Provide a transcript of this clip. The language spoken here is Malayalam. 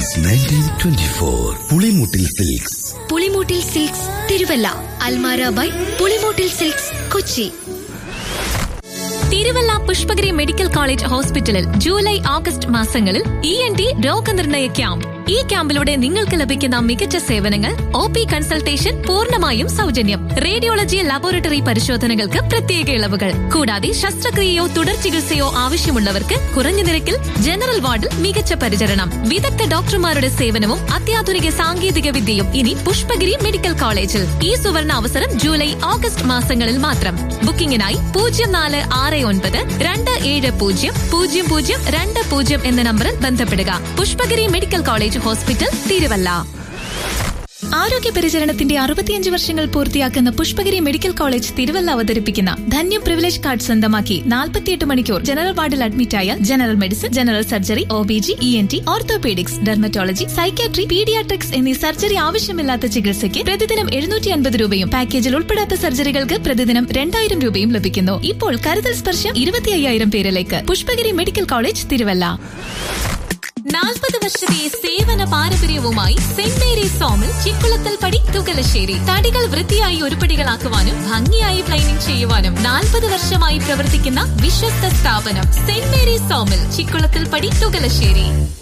since nineteen twenty four Pulimoottil silks Pulimoottil silks Thiruvalla Almara by Pulimoottil silks Kochi Thiruvalla Pushpagiri medical college ഹോസ്പിറ്റലിൽ ജൂലൈ ഓഗസ്റ്റ് മാസങ്ങളിൽ ഇ എൻ ടി രോഗനിർണയ ക്യാമ്പ് ഈ ക്യാമ്പിലൂടെ നിങ്ങൾക്ക് ലഭിക്കുന്ന മികച്ച സേവനങ്ങൾ ഒ പി കൺസൾട്ടേഷൻ പൂർണ്ണമായും സൗജന്യം റേഡിയോളജി ലബോറട്ടറി പരിശോധനകൾക്ക് പ്രത്യേക ഇളവുകൾ കൂടാതെ ശസ്ത്രക്രിയയോ തുടർ ചികിത്സയോ ആവശ്യമുള്ളവർക്ക് കുറഞ്ഞ നിരക്കിൽ ജനറൽ വാർഡിൽ മികച്ച പരിചരണം വിദഗ്ധ ഡോക്ടർമാരുടെ സേവനവും അത്യാധുനിക സാങ്കേതിക വിദ്യയും ഇനി പുഷ്പഗിരി മെഡിക്കൽ കോളേജിൽ ഈ സുവർണ അവസരം ജൂലൈ ഓഗസ്റ്റ് മാസങ്ങളിൽ മാത്രം ബുക്കിംഗിനായി പൂജ്യം നാല് ആറ് ഒൻപത് രണ്ട് ഏഴ് പൂജ്യം പൂജ്യം പൂജ്യം രണ്ട് പൂജ്യം എന്ന നമ്പറിൽ ബന്ധപ്പെടുക Pushpagiri medical college hospital Thiruvalla ആരോഗ്യ പരിചരണത്തിന്റെ അറുപത്തിയഞ്ച് വർഷങ്ങൾ പൂർത്തിയാക്കുന്ന പുഷ്പഗിരി മെഡിക്കൽ കോളേജ് തിരുവല്ല അവതരിപ്പിക്കുന്ന ധന്യം പ്രിവിലേജ് കാർഡ് സ്വന്തമാക്കി നാൽപ്പത്തിയെട്ട് മണിക്കൂർ ജനറൽ വാർഡിൽ അഡ്മിറ്റായ general medicine general surgery O B G E N T orthopaedics dermatology psychiatry paediatrics എന്നീ സർജറി ആവശ്യമില്ലാത്ത ചികിത്സയ്ക്ക് പ്രതിദിനം എഴുന്നൂറ്റി അൻപത് രൂപയും പാക്കേജിൽ ഉൾപ്പെടാത്ത സർജറികൾക്ക് പ്രതിദിനം രണ്ടായിരം രൂപയും ലഭിക്കുന്നു ഇപ്പോൾ കരുതൽ സ്പർശം ഇരുപത്തി അയ്യായിരം പേരിലേക്ക് പുഷ്പഗിരി മെഡിക്കൽ കോളേജ് തിരുവല്ല നാൽപ്പത് വർഷത്തെ സേവന പാരമ്പര്യവുമായി സെന്റ് മേരീസ് സോമിൽ ചിക്കുളത്തൽ പടി തുകലശ്ശേരി തടികൾ വൃത്തിയായി ഒരുപടികളാക്കുവാനും ഭംഗിയായി പ്ലൈനിംഗ് ചെയ്യുവാനും നാൽപ്പത് വർഷമായി പ്രവർത്തിക്കുന്ന വിശ്വസ്ത സ്ഥാപനം സെന്റ് മേരീസ് സോമിൽ ചിക്കുളത്തൽ പടി തുകലശ്ശേരി